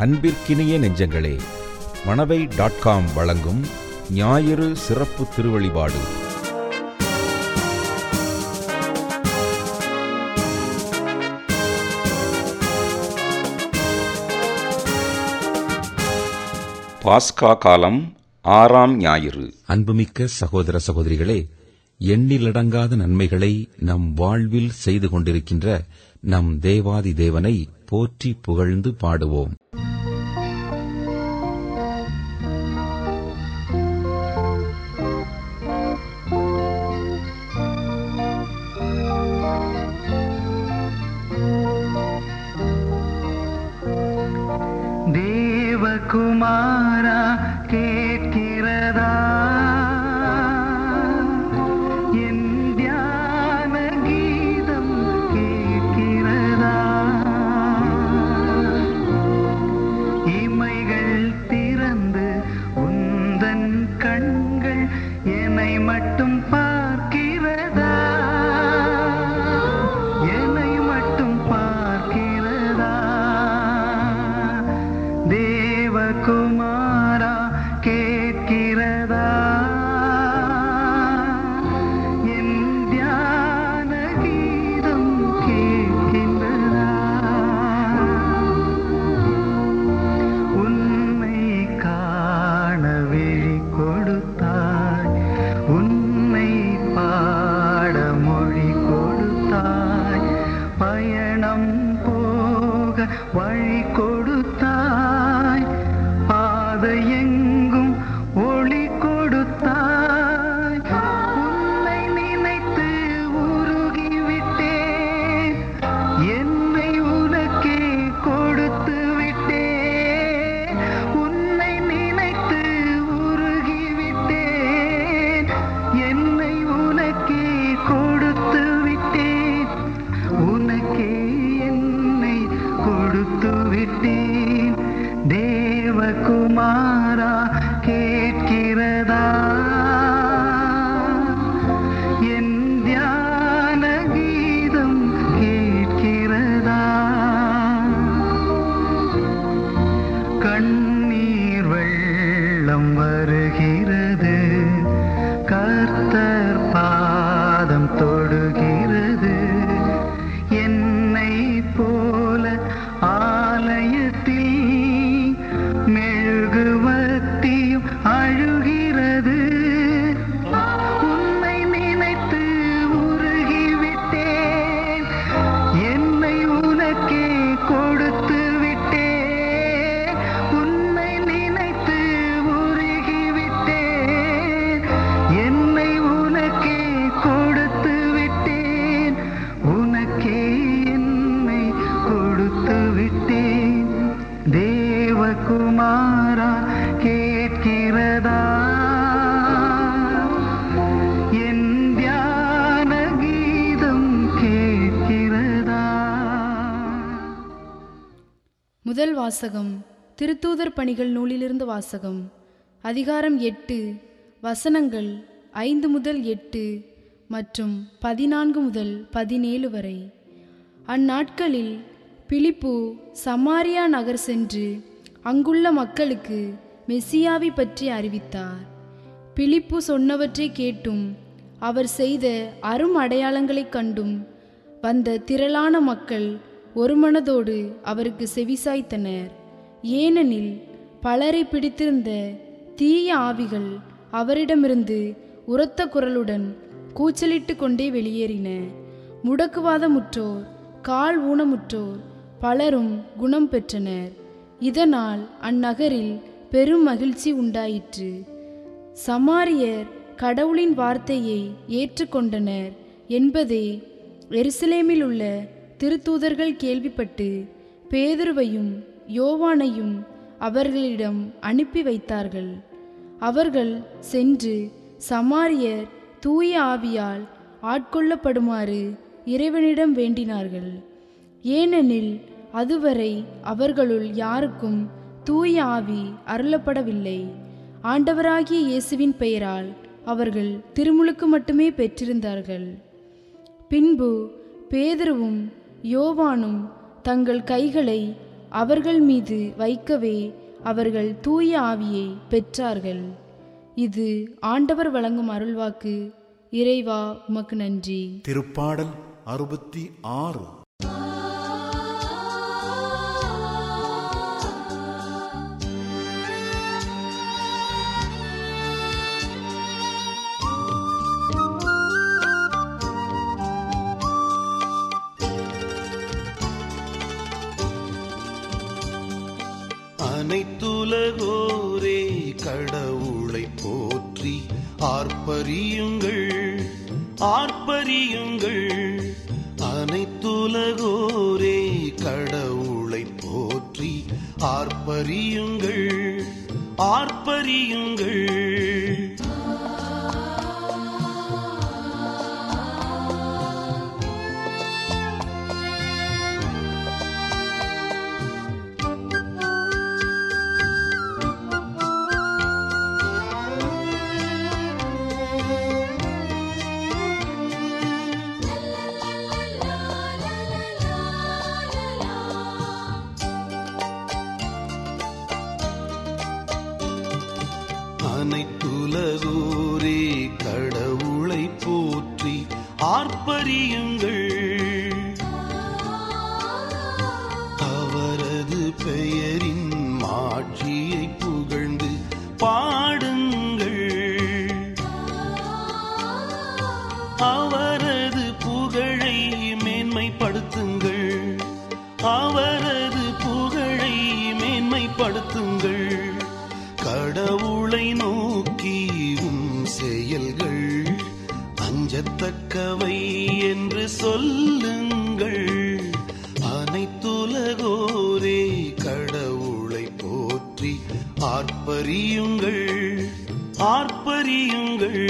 அன்பிற்கினிய நெஞ்சங்களே Manavai dot com வழங்கும் ஞாயிறு சிறப்பு திருவழிபாடு பாஸ்கா காலம் ஆறாம் ஞாயிறு அன்புமிக்க சகோதர சகோதரிகளே எண்ணிலடங்காத நன்மைகளை நம் வாழ்வில் செய்து கொண்டிருக்கின்ற நம் தேவாதி தேவனை போற்றி புகழ்ந்து பாடுவோம் தேவகுமாரா கேட்கிறதா என் தியான கீதம் கேட்கிறதா இமைகள் திறந்து உந்தன் கண்கள் என்னை மட்டும் பார்க்கிறதா என்னை மட்டும் பார்க்கிறதா தேவகுமாரா கேட்கிறதா என் தியான கீதம் கேட்கின்றதா உன்னை காண விழி கொடுத்தாய் உன்னை பாட மொழி கொடுத்தாய் பயணம் போக வழி கொடுத்தாய் பாதை எங்கும் ஒளி கொடுத்தாய் உன்னை நினைத்து உருகிவிட்டேன் என்னை உனக்கே கொடுத்து விட்டேன் உன்னை நினைத்து உருகிவிட்டேன் என்னை உனக்கே கொடுத்து விட்டேன் உனக்கே என்னை கொடுத்து விட்டேன் தேவகுமாரா கேட்கிறதா என் தியான கீதம் கேட்கிறதா கண்ணீர் வெள்ளம் வருகிறது கர்த்தர் பாதம் தொடுகிறது என்னை போல ஆலயத்தில் மெழுகுவத்தியும் அழுகிறது உன்னை நினைத்து உருகிவிட்டேன் என்னை உனக்கே கொடுத்து விட்டேன் உன்னை நினைத்து உருகிவிட்டேன் என்னை உனக்கே கொடுத்து விட்டேன் உனக்கே என்னை கொடுத்து விட்டேன் தேவகுமாரா கேட்கிறதா என் தியான கீதம் கேட்கிறதா முதல் வாசகம் திருத்தூதர் பணிகள் நூலிலிருந்து வாசகம் அதிகாரம் எட்டு வசனங்கள் ஐந்து முதல் எட்டு மற்றும் பதினான்கு முதல் பதினேழு வரை அந்நாட்களில் பிலிப்பு சமாரியா நகர் சென்று அங்குள்ள மக்களுக்கு மெசியாவை பற்றி அறிவித்தார் பிலிப்பு சொன்னவற்றை கேட்டும் அவர் செய்த அரும் அடையாளங்களைக் கண்டும் வந்த திரளான மக்கள் ஒருமனதோடு அவருக்கு செவிசாய்த்தனர் ஏனெனில் பலரை பிடித்திருந்த தீய ஆவிகள் அவரிடமிருந்து உரத்த குரலுடன் கூச்சலிட்டு கொண்டே வெளியேறின முடக்குவாதமுற்றோர் கால் ஊனமுற்றோர் பலரும் குணம் பெற்றனர் இதனால் அந்நகரில் பெரும் மகிழ்ச்சி உண்டாயிற்று சமாரியர் கடவுளின் வார்த்தையை ஏற்றுக்கொண்டனர் என்பதே எருசலேமில் உள்ள திருத்தூதர்கள் கேள்விப்பட்டு பேதுருவையும் யோவானையும் அவர்களிடம் அனுப்பி வைத்தார்கள் அவர்கள் சென்று சமாரியர் தூய ஆவியால் ஆட்கொள்ளப்படுமாறு இறைவனிடம் வேண்டினார்கள் ஏனெனில் அதுவரை அவர்களுள் யாருக்கும் தூய ஆவி அருளப்படவில்லை ஆண்டவராகிய இயேசுவின் பெயரால் அவர்கள் திருமுழுக்கு மட்டுமே பெற்றிருந்தார்கள் பின்பு பேதுருவும் யோவானும் தங்கள் கைகளை அவர்கள் மீது வைக்கவே அவர்கள் தூய ஆவியை பெற்றார்கள் இது ஆண்டவர் வழங்கும் அருள்வாக்கு இறைவா உமக்கு நன்றி திருப்பாடல் அறுபத்தி ஆறு அனைத்துலகோரே கடவுளை போற்றி ஆர்ப்பரியுங்கள் ஆர்ப்பரியுங்கள் அனைத்துலகோரே கடவுளை போற்றி ஆர்ப்பரியுங்கள் ஆர்ப்பரியுங்கள் அனைத்துலகோரே கடவுளை போற்றி ஆர்ப்பரியுங்கள் அவரது பெயரின் மாட்சியை புகழ்ந்து பாடுங்கள் அவரது புகழை மேன்மைப்படுத்துங்கள் அவரது புகழை மேன்மைப்படுத்துங்கள் கடவுளை நோக்கி உம் செயல்கள் அஞ்சத்தக்கவை என்று சொல்லுங்கள் அனைத்துலகோரே கடவுளை போற்றி ஆர்ப்பரியுங்கள் ஆர்ப்பரியுங்கள்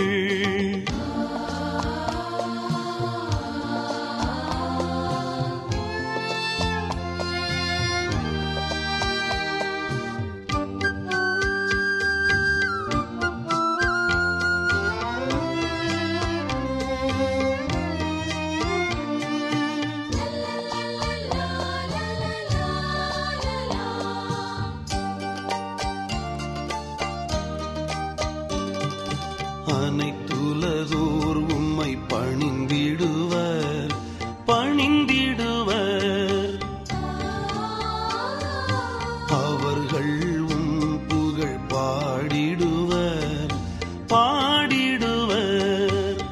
அனைத்துலகோர் உம்மை பணிந்திடுவர் பணிந்திடுவர் அவர்கள் உம் புகழ் பாடிடுவர் பாடிடுவர்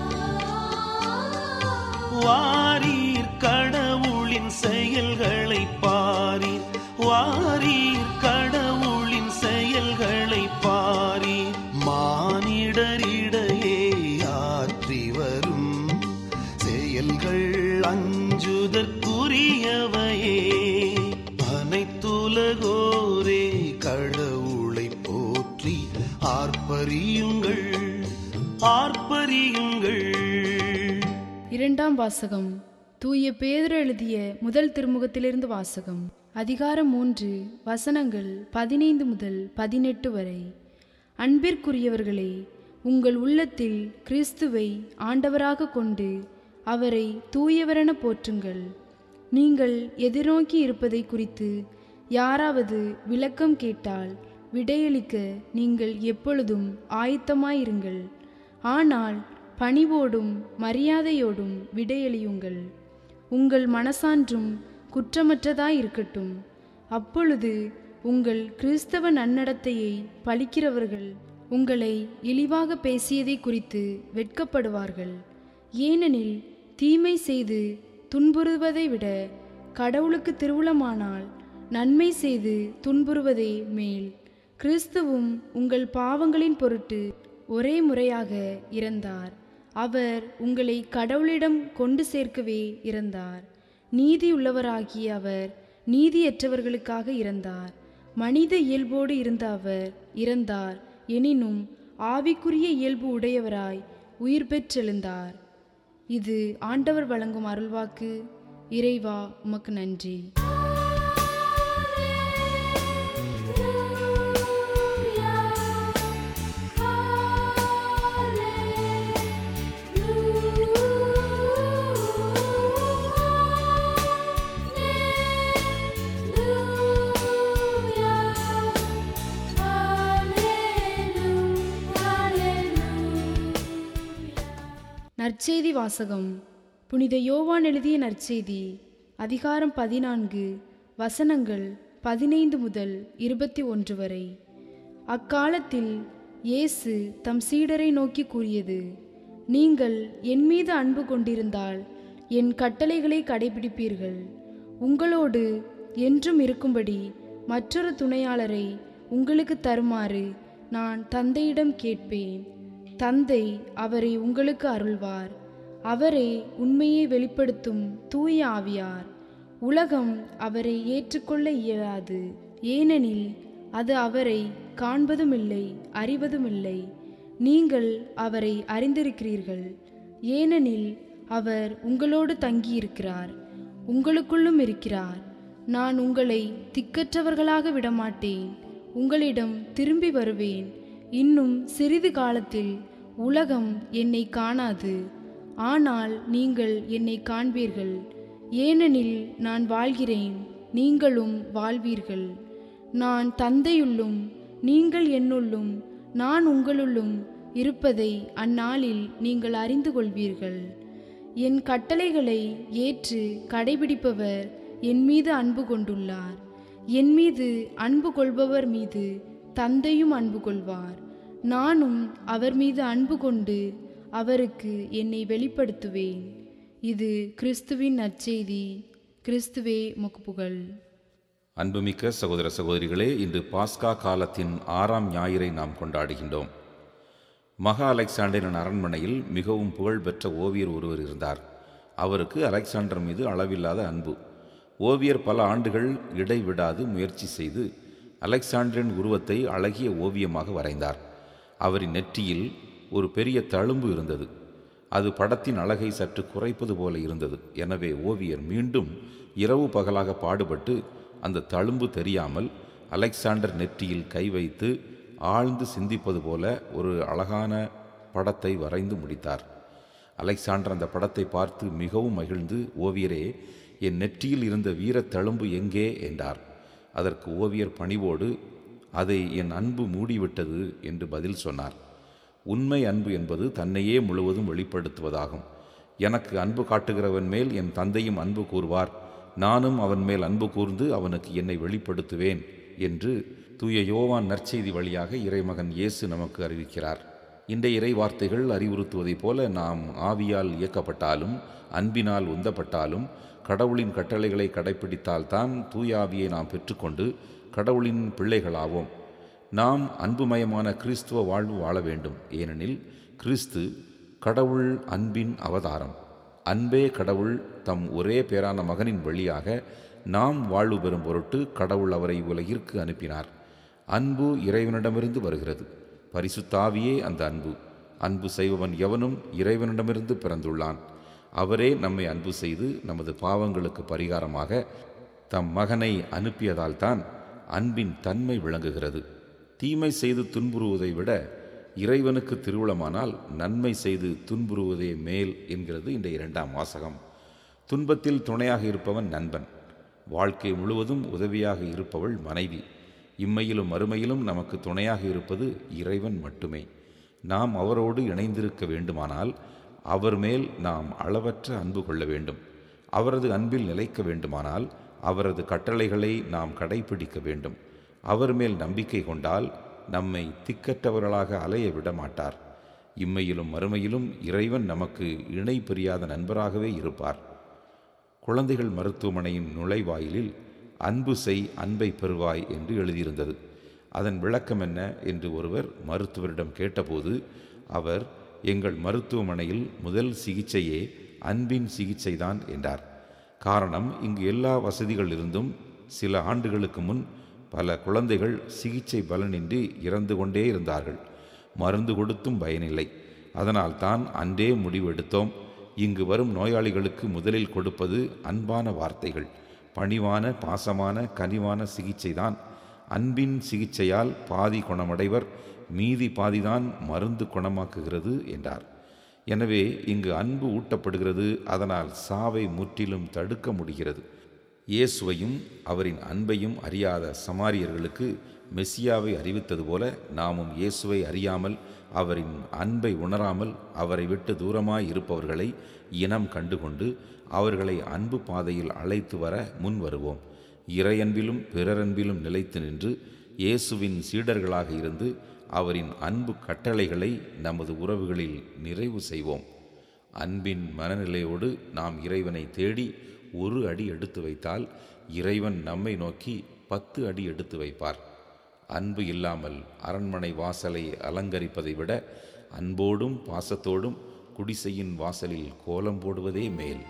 வாரீர் கடவுளின் செயல்களை பாரீர் வாரீர் கடவுளின் செயல்களை பாரீர் மானிடரிடையே ஆற்றி வரும் செயல்கள் அஞ்சுதற்குரியவையே அனைத்துலகோரே கடவுளை போற்றி ஆர்ப்பரியுங்கள் ஆர்ப்பரியுங்கள் இரண்டாம் வாசகம் தூய பேதுரு எழுதிய முதல் திருமுகத்திலிருந்து வாசகம் அதிகாரம் மூன்று வசனங்கள் பதினைந்து முதல் பதினெட்டு வரை அன்பிற்குரியவர்களே உங்கள் உள்ளத்தில் கிறிஸ்துவை ஆண்டவராக கொண்டு அவரை தூயவரென போற்றுங்கள் நீங்கள் எதிர்நோக்கி இருப்பதை குறித்து யாராவது விளக்கம் கேட்டால் விடையளிக்க நீங்கள் எப்பொழுதும் ஆயத்தமாயிருங்கள் ஆனால் பணிவோடும் மரியாதையோடும் விடையளியுங்கள் உங்கள் மனசான்றும் குற்றமற்றதாயிருக்கட்டும் அப்பொழுது உங்கள் கிறிஸ்தவ நன்னடத்தையை பழிக்கிறவர்கள் உங்களை இழிவாக பேசியதை குறித்து வெட்கப்படுவார்கள் ஏனெனில் தீமை செய்து துன்புறுவதை விட கடவுளுக்கு திருவுளமானால் நன்மை செய்து துன்புறுவதே மேல் கிறிஸ்துவும் உங்கள் பாவங்களின் பொருட்டு ஒரே முறையாக இறந்தார் அவர் உங்களை கடவுளிடம் கொண்டு சேர்க்கவே இறந்தார் நீதியுள்ளவராகிய அவர் நீதியற்றவர்களுக்காக இறந்தார் மனித இயல்போடு இருந்த அவர் இறந்தார் எனினும் ஆவிக்குரிய இயல்பு உடையவராய் உயிர் பெற்றெழுந்தார் இது ஆண்டவர் வழங்கும் அருள்வாக்கு இறைவா உமக்கு நன்றி Hallelujah. நற்செய்தி வாசகம் புனித யோவான் எழுதிய நற்செய்தி அதிகாரம் பதினான்கு வசனங்கள் பதினைந்து முதல் இருபத்தி ஒன்று வரை அக்காலத்தில் இயேசு தம் சீடரை நோக்கி கூறியது நீங்கள் என் மீது அன்பு கொண்டிருந்தால் என் கட்டளைகளை கடைபிடிப்பீர்கள் உங்களோடு என்றும் இருக்கும்படி மற்றொரு துணையாளரை உங்களுக்கு தருமாறு நான் தந்தையிடம் கேட்பேன் தந்தை அவரை உங்களுக்கு அருள்வார் அவரே உண்மையை வெளிப்படுத்தும் தூய ஆவியார் உலகம் அவரை ஏற்றுக்கொள்ள இயலாது ஏனெனில் அது அவரை காண்பதுமில்லை அறிவதுமில்லை நீங்கள் அவரை அறிந்திருக்கிறீர்கள் ஏனெனில் அவர் உங்களோடு தங்கியிருக்கிறார் உங்களுக்குள்ளும் இருக்கிறார் நான் உங்களை திக்கற்றவர்களாக விடமாட்டேன் உங்களிடம் திரும்பி வருவேன் இன்னும் சிறிது காலத்தில் உலகம் என்னை காணாது ஆனால் நீங்கள் என்னை காண்பீர்கள் ஏனெனில் நான் வாழ்கிறேன் நீங்களும் வாழ்வீர்கள் நான் தந்தையுள்ளும் நீங்கள் என்னுள்ளும் நான் உங்களுள்ளும் இருப்பதை அந்நாளில் நீங்கள் அறிந்து கொள்வீர்கள் என் கட்டளைகளை ஏற்று கடைபிடிப்பவர் என் மீது அன்பு கொண்டுள்ளார் என் மீது அன்பு கொள்பவர் மீது தந்தையும் அன்பு கொள்வார் நானும் அவர் மீது அன்பு கொண்டு அவருக்கு என்னை வெளிப்படுத்துவேன் இது கிறிஸ்துவின் நற்செய்தி கிறிஸ்துவே முக்குப்புகழ் அன்புமிக்க சகோதர சகோதரிகளே இன்று பாஸ்கா காலத்தின் ஆறாம் ஞாயிறை நாம் கொண்டாடுகின்றோம் மகா அலெக்சாண்டரின் அரண்மனையில் மிகவும் புகழ்பெற்ற ஓவியர் ஒருவர் இருந்தார் அவருக்கு அலெக்சாண்டர் மீது அளவில்லாத அன்பு ஓவியர் பல ஆண்டுகள் இடைவிடாது முயற்சி செய்து அலெக்சாண்டரின் உருவத்தை அழகிய ஓவியமாக வரைந்தார் அவரின் நெற்றியில் ஒரு பெரிய தழும்பு இருந்தது அது படத்தின் அழகை சற்று குறைப்பது போல இருந்தது எனவே ஓவியர் மீண்டும் இரவு பகலாக பாடுபட்டு அந்த தழும்பு தெரியாமல் அலெக்சாண்டர் நெற்றியில் கை வைத்து ஆழ்ந்து சிந்திப்பது போல ஒரு அழகான படத்தை வரைந்து முடித்தார் அலெக்சாண்டர் அந்த படத்தை பார்த்து மிகவும் மகிழ்ந்து ஓவியரே என் நெற்றியில் இருந்த வீரத் தழும்பு எங்கே என்றார் அதற்கு ஓவியர் பணிவோடு அதை என் அன்பு மூடிவிட்டது என்று பதில் சொன்னார் உண்மை அன்பு என்பது தன்னையே முழுவதும் வெளிப்படுத்துவதாகும் எனக்கு அன்பு காட்டுகிறவன் மேல் என் தந்தையும் அன்பு கூறுவார் நானும் அவன் மேல் அன்பு கூர்ந்து அவனுக்கு என்னை வெளிப்படுத்துவேன் என்று தூய யோவான் நற்செய்தி வழியாக இறைமகன் இயேசு நமக்கு அறிவிக்கிறார் இந்த இறை வார்த்தைகள் அறிவுறுத்துவதைப் போல நாம் ஆவியால் இயக்கப்பட்டாலும் அன்பினால் உந்தப்பட்டாலும் கடவுளின் கட்டளைகளை கடைப்பிடித்தால்தான் தூய ஆவியை நாம் பெற்றுக்கொண்டு கடவுளின் பிள்ளைகளாவோம் நாம் அன்புமயமான கிறிஸ்துவ வாழ்வு வாழ வேண்டும் ஏனெனில் கிறிஸ்து கடவுள் அன்பின் அவதாரம் அன்பே கடவுள் தம் ஒரே பேரான மகனின் வழியாக நாம் வாழ்வு பெறும் பொருட்டு கடவுள் அவரை உலகிற்கு அனுப்பினார் அன்பு இறைவனிடமிருந்து வருகிறது பரிசுத்தாவியே அந்த அன்பு அன்பு செய்பவன் எவனும் இறைவனிடமிருந்து பிறந்துள்ளான் அவரே நம்மை அன்பு செய்து நமது பாவங்களுக்கு பரிகாரமாக தம் மகனை அனுப்பியதால்தான் அன்பின் தன்மை விளங்குகிறது தீமை செய்து துன்புறுவதை விட இறைவனுக்கு திருவுளமானால் நன்மை செய்து துன்புறுவதே மேல் என்கிறது இந்த இரண்டாம் வாசகம் துன்பத்தில் துணையாக இருப்பவன் நண்பன் வாழ்க்கை முழுவதும் உதவியாக இருப்பவள் மனைவி இம்மையிலும் மறுமையிலும் நமக்கு துணையாக இருப்பது இறைவன் மட்டுமே நாம் அவரோடு இணைந்திருக்க வேண்டுமானால் அவர் மேல் நாம் அளவற்ற அன்பு கொள்ள வேண்டும் அவரது அன்பில் நிலைக்க வேண்டுமானால் அவரது கட்டளைகளை நாம் கடைபிடிக்க வேண்டும் அவர் மேல் நம்பிக்கை கொண்டால் நம்மை திக்கற்றவர்களாக அலைய விட மாட்டார் இம்மையிலும் மறுமையிலும் இறைவன் நமக்கு இணை பிரியாத நண்பராகவே இருப்பார் குழந்தைகள் மருத்துவமனையின் நுழைவாயிலில் அன்பு செய் அன்பை பெறுவாய் என்று எழுதியிருந்தது அதன் விளக்கம் என்ன என்று ஒருவர் மருத்துவரிடம் கேட்டபோது அவர் எங்கள் மருத்துவமனையில் முதல் சிகிச்சையே அன்பின் சிகிச்சைதான் என்றார் காரணம் இங்கு எல்லா வசதிகள் இருந்தும் சில ஆண்டுகளுக்கு முன் பல குழந்தைகள் சிகிச்சை பலனின்றி இறந்து கொண்டே இருந்தார்கள் மருந்து கொடுத்தும் பயனில்லை அதனால் தான் அன்றே முடிவெடுத்தோம் இங்கு வரும் நோயாளிகளுக்கு முதலில் கொடுப்பது அன்பான வார்த்தைகள் பணிவான பாசமான கனிவான சிகிச்சைதான் அன்பின் சிகிச்சையால் பாதி குணமடைவர் மீதி பாதிதான் மருந்து குணமாக்குகிறது என்றார் எனவே இங்கு அன்பு ஊட்டப்படுகிறது அதனால் சாவை முற்றிலும் தடுக்க முடிகிறது இயேசுவையும் அவரின் அன்பையும் அறியாத சமாரியர்களுக்கு மெஸ்ஸியாவை அறிவித்தது போல நாமும் இயேசுவை அறியாமல் அவரின் அன்பை உணராமல் அவரை விட்டு தூரமாய் இருப்பவர்களை இனம் கண்டுகொண்டு அவர்களை அன்பு பாதையில் அழைத்து வர முன் வருவோம் இறையன்பிலும் பிறரன்பிலும் நிலைத்து நின்று இயேசுவின் சீடர்களாக இருந்து அவரின் அன்பு கட்டளைகளை நமது உறவுகளில் நிறைவு செய்வோம் அன்பின் மனநிலையோடு நாம் இறைவனை தேடி ஒரு அடி எடுத்து வைத்தால் இறைவன் நம்மை நோக்கி பத்து அடி எடுத்து வைப்பார் அன்பு இல்லாமல் அரண்மனை வாசலை அலங்கரிப்பதை விட அன்போடும் பாசத்தோடும் குடிசையின் வாசலில் கோலம் போடுவதே மேல்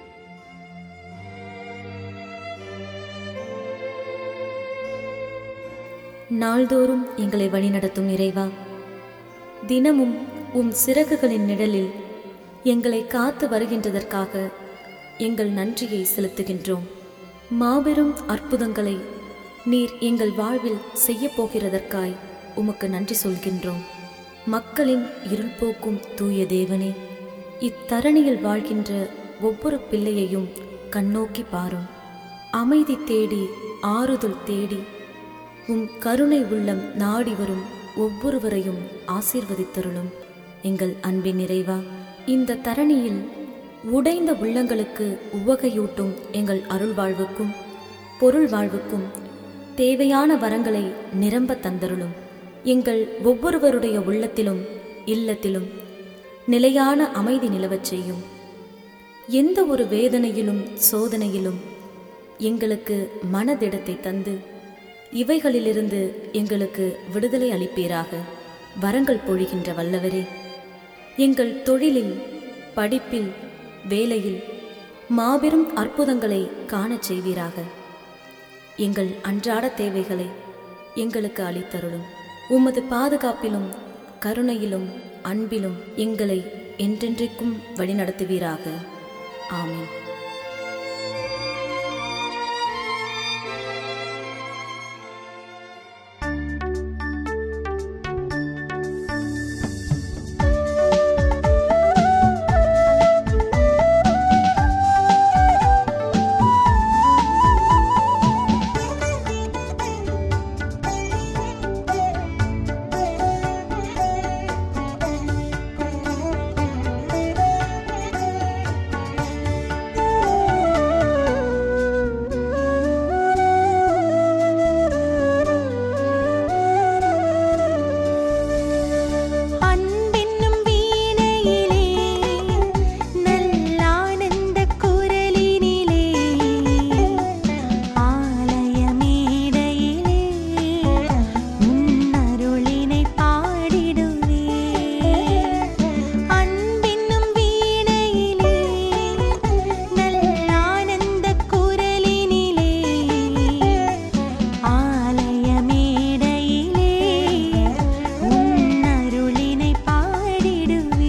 நாள்தோறும் எங்களை வழிநடத்தும் இறைவா தினமும் உம் சிறகுகளின் நிழலில் எங்களை காத்து வருகின்றதற்காக எங்கள் நன்றியை செலுத்துகின்றோம் மாபெரும் அற்புதங்களை நீர் எங்கள் வாழ்வில் செய்யப் போகிறதற்காய் உமக்கு நன்றி சொல்கின்றோம் மக்களின் இருள் போக்கும் தூய தேவனே இத்தரணியில் வாழ்கின்ற ஒவ்வொரு பிள்ளையையும் கண்ணோக்கி பாரும் அமைதி தேடி ஆறுதல் தேடி உம் கருணை உள்ளம் நாடி வரும் ஒவ்வொருவரையும் ஆசீர்வதித்தருளும் எங்கள் அன்பின் நிறைவா இந்த தரணியில் உடைந்த உள்ளங்களுக்கு உவகையூட்டும் எங்கள் அருள் வாழ்வுக்கும் பொருள் வாழ்வுக்கும் தேவையான வரங்களை நிரம்ப தந்தருளும் எங்கள் ஒவ்வொருவருடைய உள்ளத்திலும் இல்லத்திலும் நிலையான அமைதி நிலவச் செய்யும் எந்த ஒரு வேதனையிலும் சோதனையிலும் எங்களுக்கு மனதிடத்தை தந்து இவைகளிலிருந்து எங்களுக்கு விடுதலை அளிப்பீராக வரங்கள் பொழிகின்ற வல்லவரே எங்கள் தொழிலில் படிப்பில் வேலையில் மாபெரும் அற்புதங்களை காணச் செய்வீராக எங்கள் அன்றாட தேவைகளை எங்களுக்கு அளித்தருளும் உமது பாதுகாப்பிலும் கருணையிலும் அன்பிலும் எங்களை என்றென்றைக்கும் வழிநடத்துவீராக ஆமென் அன்பென்னும் வீணையிலே நல்லானந்த குரலினிலே ஆலய மேடையிலே உன்னருளினை பாடிடுவே அன்பென்னும் வீணையிலே நல்லானந்த குரலினிலே ஆலய மேடையிலே உன்னருளினை பாடிடுவே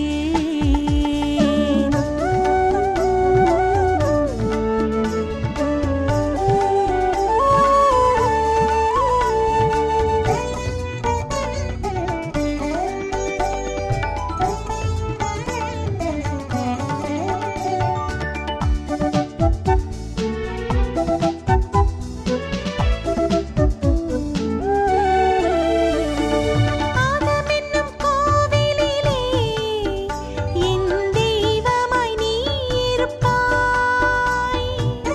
ஆகமென்னும் கோவிலிலே என் தெய்வமாய் நீ இருப்பாய்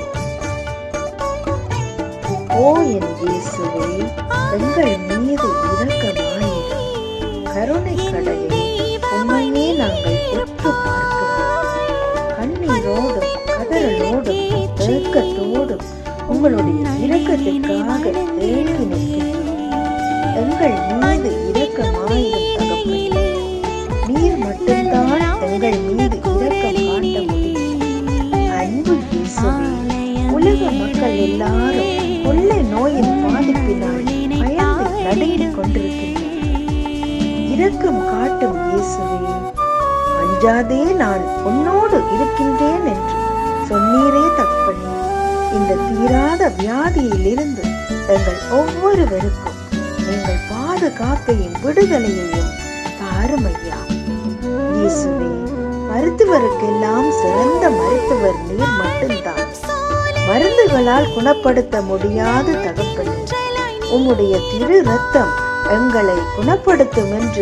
ஓ என் இயேசுவே எங்கள் மீது இரக்கமாயிரும் கருணை கடலே உண்மையே நாங்கள் உற்று பார்க்கிறோம் கண்ணீரோடும் கதறலோடும் ஏக்கத்தோடும் உங்களுடைய இரக்கத்திற்காக ஏங்கி நிற்கின்றோம் எங்கள் மீது இரக்கமாயிரும் தகப்பனே நீர் மட்டும்தான் எங்கள் மீது இரக்கம் காட்ட முடியும் அன்பு இயேசுவே உலக மக்கள் எல்லாரும் கொள்ளை நோயின் பாதிப்பினால் பயந்து நடுங்கிக் கொண்டிருக்கின்றனர் இரக்கம் காட்டும் இயேசுவே அஞ்சாதே நான் உன்னோடு இருக்கின்றேன் என்று சொன்னீரே தகப்பனே இந்த தீராத வியாதியிலிருந்து எங்கள் ஒவ்வொருவருக்கும் நீங்கள் பாதுகாப்பையும் விடுதலையையும் தாரும் ஐயா இயேசுவே மருத்துவருக்கெல்லாம் சிறந்த மருத்துவர் நீர் மட்டும்தான் மருந்துகளால் குணப்படுத்த முடியாத தகப்பனே உம்முடைய திரு ரத்தம் எங்களை குணப்படுத்தும் என்று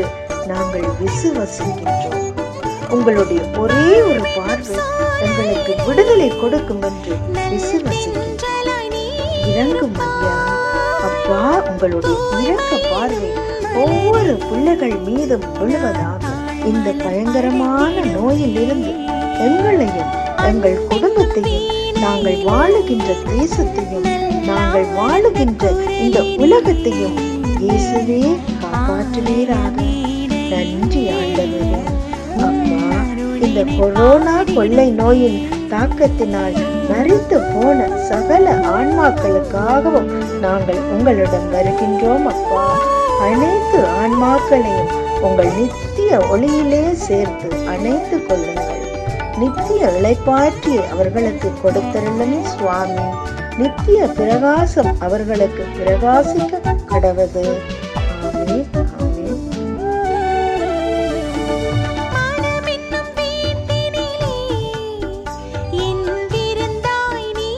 நாங்கள் விசுவசிக்கின்றோம் உங்களுடைய ஒரே ஒரு பார்வை எங்களுக்கு விடுதலை கொடுக்கும் என்று விசுவசிக்கின்றோம் இறங்கும் ஐயா அப்பா உங்களுடைய இரக்க பார்வை ஒவ்வொரு பிள்ளைகள் மீதும் விழுவதாக இந்த பயங்கரமான நோயிலிருந்து எங்களையும் எங்கள் குடும்பத்தையும் நாங்கள் வாழுகின்ற தேசத்தையும் நாங்கள் வாழுகின்ற இந்த உலகத்தையும் இயேசுவே காப்பாற்றுவீராக நன்றி ஆண்டவரே அப்பா இந்த கொரோனா கொள்ளை நோயின் தாக்கத்தினால் மறித்து போன சகல ஆன்மாக்களுக்காகவும் நாங்கள் உங்களிடம் வருகின்றோம் அப்பா அனைத்து ஆன்மாக்களையும் உங்கள் நித்திய ஒளியிலே சேர்த்து அணைத்துக் கொள்ளுங்கள் நித்திய இளைப்பாற்றி அவர்களுக்கு கொடுத்தருளும் சுவாமி நித்திய பிரகாசம் அவர்களுக்கு பிரகாசிக்க கடவது ஆமென் ஆமென் மனமென்னும் வீட்டினிலே என் விருந்தாய் நீ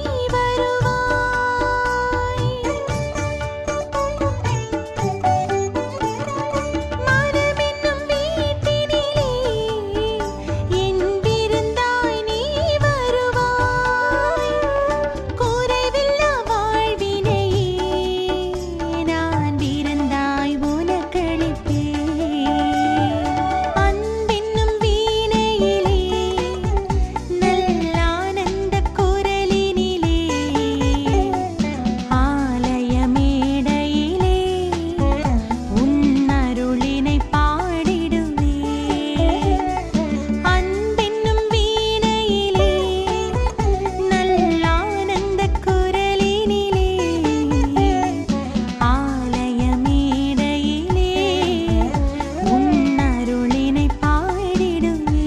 வருவாய் மனமென்னும் வீட்டினிலே என் விருந்தாய் நீ வருவாய் குறைவில்லா வாழ்வினையே நான் விருந்தாய் உனக்களிப்பேன் அன்பென்னும் வீணையிலே நல்லானந்த குரலினிலே ஆலய மேடையிலே உன் அருளினை பாடிடுவே அன்பென்னும் வீணையிலே நல்லானந்த குரலினிலே ஆலய மேடையிலே உன் அருளினை பாடிடுவே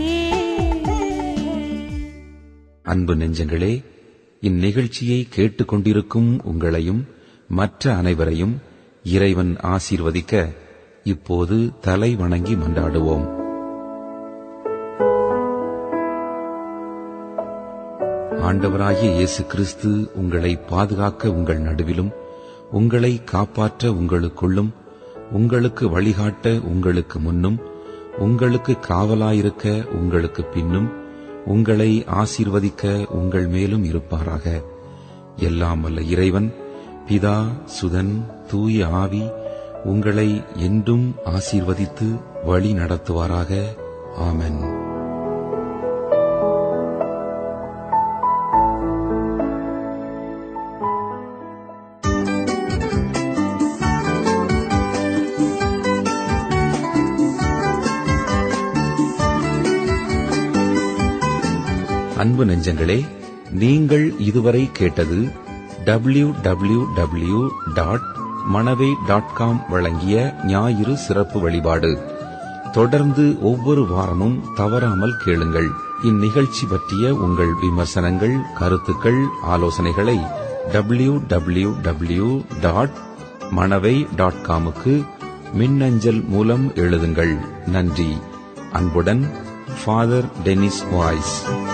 அன்பு நெஞ்சங்களே இந்நிகழ்ச்சியை கேட்டுக்கொண்டிருக்கும் உங்களையும் மற்ற அனைவரையும் இறைவன் ஆசீர்வதிக்க இப்போது தலை வணங்கி மன்றாடுவோம் ஆண்டவராகிய இயேசு கிறிஸ்து உங்களை பாதுகாக்க உங்கள் நடுவிலும் உங்களை காப்பாற்ற உங்களுக்குள்ளும் உங்களுக்கு வழிகாட்ட உங்களுக்கு முன்னும் உங்களுக்கு காவலாயிருக்க உங்களுக்கு பின்னும் உங்களை ஆசீர்வதிக்க உங்கள் மேலும் இருப்பாராக எல்லாம் வல்ல இறைவன் பிதா சுதன் தூய ஆவி உங்களை என்றும் ஆசீர்வதித்து வழி நடத்துவாராக ஆமென் அன்பு நெஞ்சங்களே நீங்கள் இதுவரை கேட்டது W W W dot Manavai dot com வழங்கிய ஞாயிறு சிறப்பு வழிபாடு தொடர்ந்து ஒவ்வொரு வாரமும் தவறாமல் கேளுங்கள் இந்நிகழ்ச்சி பற்றிய உங்கள் விமர்சனங்கள் கருத்துக்கள் ஆலோசனைகளை W W W dot Manavai dot காமுக்கு மின்னஞ்சல் மூலம் எழுதுங்கள் நன்றி அன்புடன் ஃபாதர் டெனிஸ் வாய்ஸ்